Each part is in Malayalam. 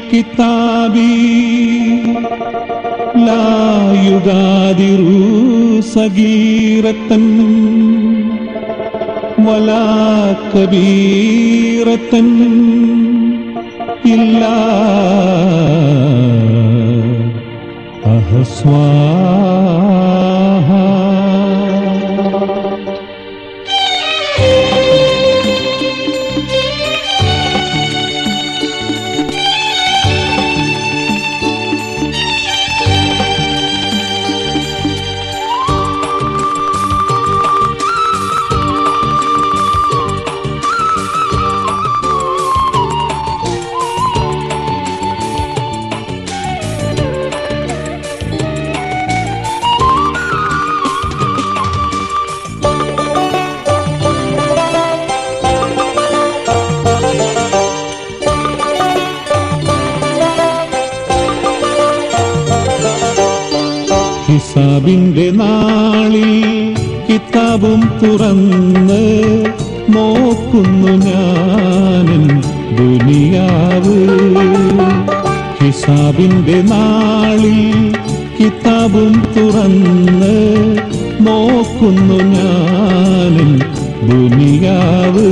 കിതാബി ലായുഗാതിറു സഗീറത്തൻ വലാ കബീറത്തൻ ഇല്ല അഹസ്വാഹ ഹിസാബിന്റെ നാളിൽ കിതാബും തുറന്ന് നോക്കുന്നു ഞാനൻ ദുനിയാവ് ഹിസാബിന്റെ നാളിൽ കിതാബും തുറന്ന് നോക്കുന്നു ഞാനൻ ദുനിയാവ്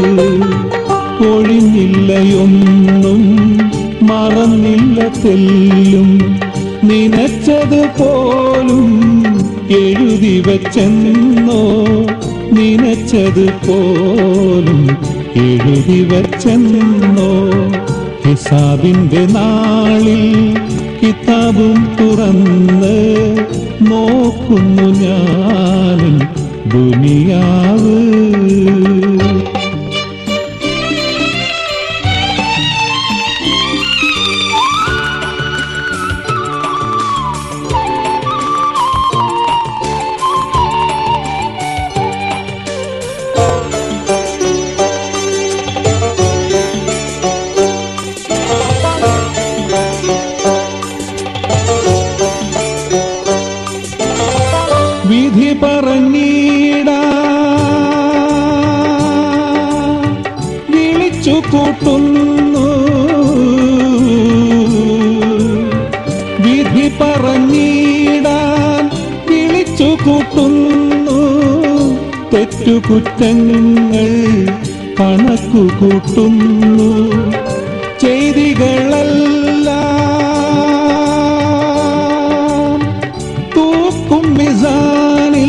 ഒഴിഞ്ഞില്ലയൊന്നും മറന്നില്ല തെല്ലും നിനച്ചത് പോലും എഴുതി വച്ചെന്നോ നിനച്ചത് പോലും എഴുതി വച്ചെന്നോ ഹിസാബിന്റെ നാളിൽ കിതാബും തുറന്ന് നോക്കുന്നു ഞാനും ദുനിയാവ് വിധി പറഞ്ഞീട വിളിച്ചു കൂട്ടുന്നു വിധി പറഞ്ഞീടാൻ വിളിച്ചു കൂട്ടുന്നു തെറ്റുകുറ്റങ്ങൾ കണക്കു കൂട്ടുന്നു ചെയ്തികളെല്ലാം തൂക്കും മിസാനിൽ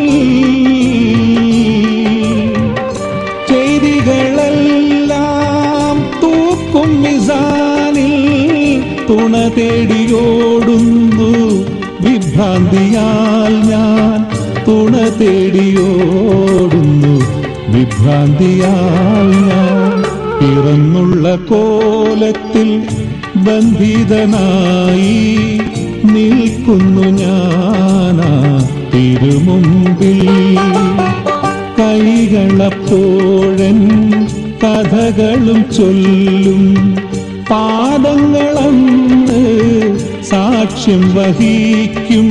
ചെയ്തികളെല്ലാം തൂക്കും മിസാനിൽ തുണ തേടിയോടുന്നു വിഭ്രാന്തിയാൽ ഞാൻ തുണ തേടിയോടുന്നു വിഭ്രാന്തിയാൽ ഞാൻ പിറന്നുള്ള കോലത്തിൽ ബന്ധിതനായി നിൽക്കുന്നു ഞാനാ തിരുമുമ്പിൽ കൈകളപ്പോഴൻ കഥകളും ചൊല്ലും പാദങ്ങളന്ന് സാക്ഷ്യം വഹിക്കും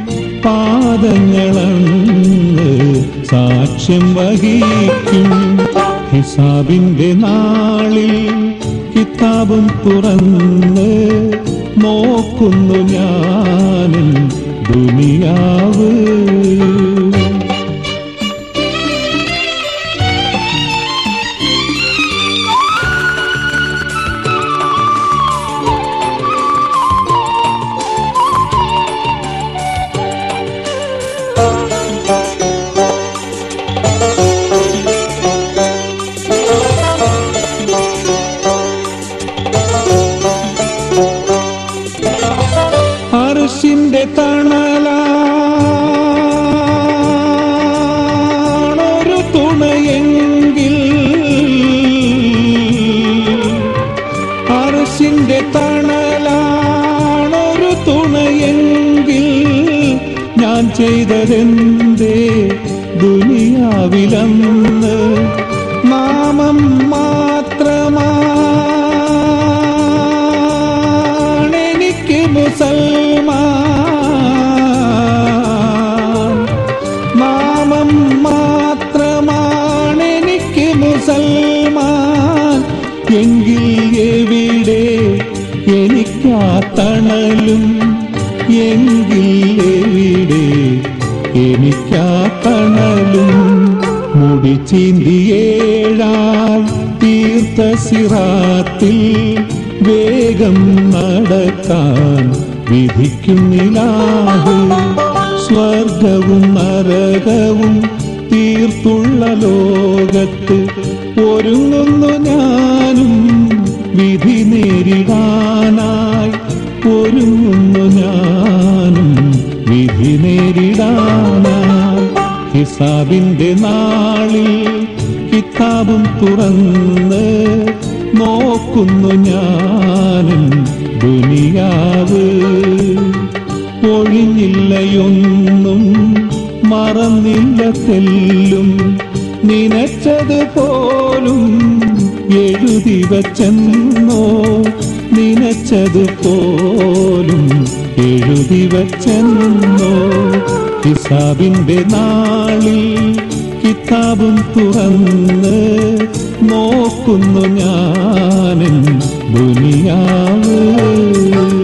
പാദങ്ങളന്ന് സാക്ഷ്യം വഹിക്കും ഹിസാബിന്റെ നാളിൽ കിതാബും തുറന്ന് നോക്കുന്നു ഞാനും ദുനിയാവ് അർശിന്റെ തണലാണൊരു തുണയെങ്കിൽ അർശിന്റെ തണലാണൊരു തുണയെങ്കിൽ ഞാൻ ചെയ്തതെന്തേ ദുനിയാവിലന്ന് നാമം മാത്രമാണെനിക്ക് മുസൽമാൻ നാമം മാത്രമാണെനിക്ക് മുസൽമാൻ എങ്കിൽ എവിടെ എനിക്കാ തണലും എങ്കിൽ എവിടെ എനിക്കാ തണലും മുടി ചീന്തിയേഴാൽ തീർത്ത സിറാത്തിൽ വേഗം നടക്കാൻ വിധിക്കുന്നിലാഹു സ്വർഗവും നരകവും തീർത്തുള്ള ലോകത്ത് ഒരുങ്ങുന്നു ഞാനും വിധി നേരിടാനായി ഒരുങ്ങുന്നു ഞാനും വിധി നേരിടാനായി ഹിസാബിന്റെ നാളിൽ കിതാബും തുറന്ന് നോക്കുന്നു ഞാനും ദുനിയാവ് ഒഴിഞ്ഞില്ലയൊന്നും മറന്നില്ല തെല്ലും നിനച്ചത് പോലും എഴുതി വച്ചെന്നോ നിനച്ചത് പോലും എഴുതി വച്ചെന്നോ ഹിസാബിന്റെ നാളിൽ കിതാബും തുറന്ന് നോക്കുന്നു ഞാനും ദുനിയാവ്